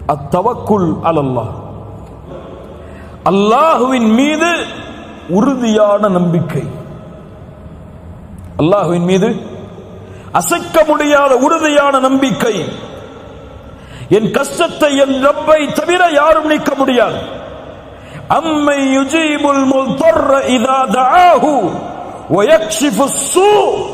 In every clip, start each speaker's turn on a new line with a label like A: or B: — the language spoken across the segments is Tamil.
A: அத்தவக்குல் அலல்லாஹ் அல்லாஹுவின் மீது உறுதியான நம்பிக்கை அல்லாஹுவின் மீது அசைக்க முடியாத உறுதியான நம்பிக்கை என் கஷ்டத்தை என் ரப்பை தவிர யாரும் நீக்க முடியாது அம்மை யுஜீபுல் முல்தர்ர இதா தஆஹு வயக்ஷிஃபு ஸூ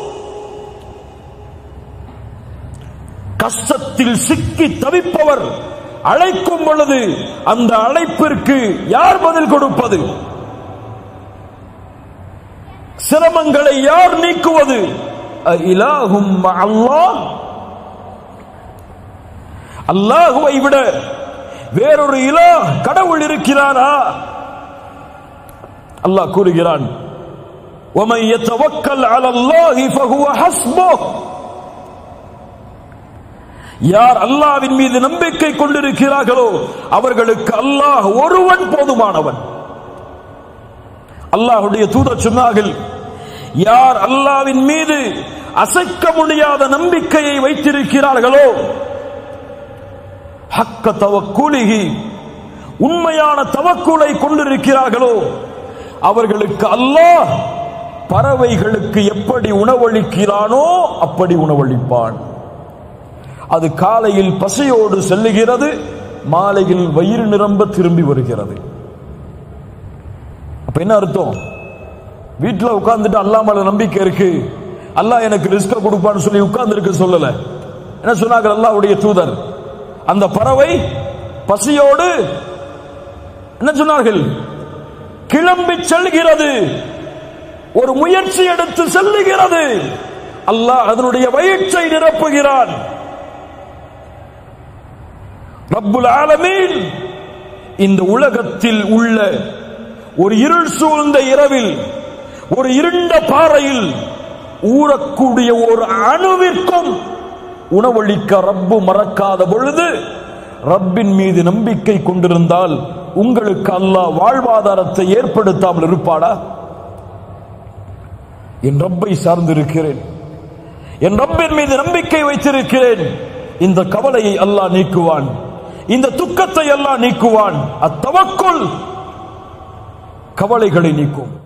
A: கஷ்டத்தில் சிக்கி தவிப்பவர் அழைக்கும் பொழுது அந்த அழைப்பிற்கு யார் பதில் கொடுப்பது சிரமங்களை யார் நீக்குவது இலாகும் அல்லாஹ் அல்லாஹுவை விட வேறொரு இலா கடவுள் இருக்கிறாரா அல்லாஹ் கூறுகிறான் ومن يتوكل على الله فهو حسبه யார் அல்லாவின் மீது நம்பிக்கை கொண்டிருக்கிறார்களோ அவர்களுக்கு அல்லாஹ் ஒருவன் போதுமானவன் அல்லாஹுடைய தூதர் சொன்னார்கள் யார் அல்லாவின் மீது அசைக்க முடியாத நம்பிக்கையை வைத்திருக்கிறார்களோ ஹக்க தவக்கூலிகி உண்மையான தவக்குலை கொண்டிருக்கிறார்களோ அவர்களுக்கு அல்லாஹ் பறவைகளுக்கு எப்படி உணவளிக்கிறானோ அப்படி உணவளிப்பான் அது காலையில் பசையோடு செல்லுகிறது மாலையில் வயிறு நிரம்ப திரும்பி வருகிறது அப்ப என்ன அர்த்தம் வீட்டுல உட்கார்ந்துட்டு அல்லா மேல நம்பிக்கை இருக்கு அல்லாஹ் எனக்கு ரிஸ்க கொடுப்பான்னு சொல்லி உட்கார்ந்து இருக்க சொல்லல என்ன சொன்னாங்க அல்லாஹ்வுடைய தூதர் அந்த பறவை பசியோடு என்ன சொன்னார்கள் கிளம்பி செல்கிறது ஒரு முயற்சி எடுத்து செல்லுகிறது அல்லாஹ் அதனுடைய வயிற்றை நிரப்புகிறான் ரப்புல் ஆலமீன் இந்த உலகத்தில் உள்ள ஒரு இருள் சூழ்ந்த இரவில் ஒரு இருண்ட பாறையில் ஊறக்கூடிய ஒரு அணுவிற்கும் உணவளிக்க ரப்பு மறக்காத பொழுது ரப்பின் மீது நம்பிக்கை கொண்டிருந்தால் உங்களுக்கு அல்லாஹ் வாழ்வாதாரத்தை ஏற்படுத்தாமல் இருப்பாடா என் ரப்பை சார்ந்திருக்கிறேன் என் ரப்பின் மீது நம்பிக்கை வைத்திருக்கிறேன் இந்த கவலையை அல்லாஹ் நீக்குவான் இந்த துக்கத்தை எல்லாம் நீக்குவான் அத்தவக்குள் கவலைகளை நீக்கும்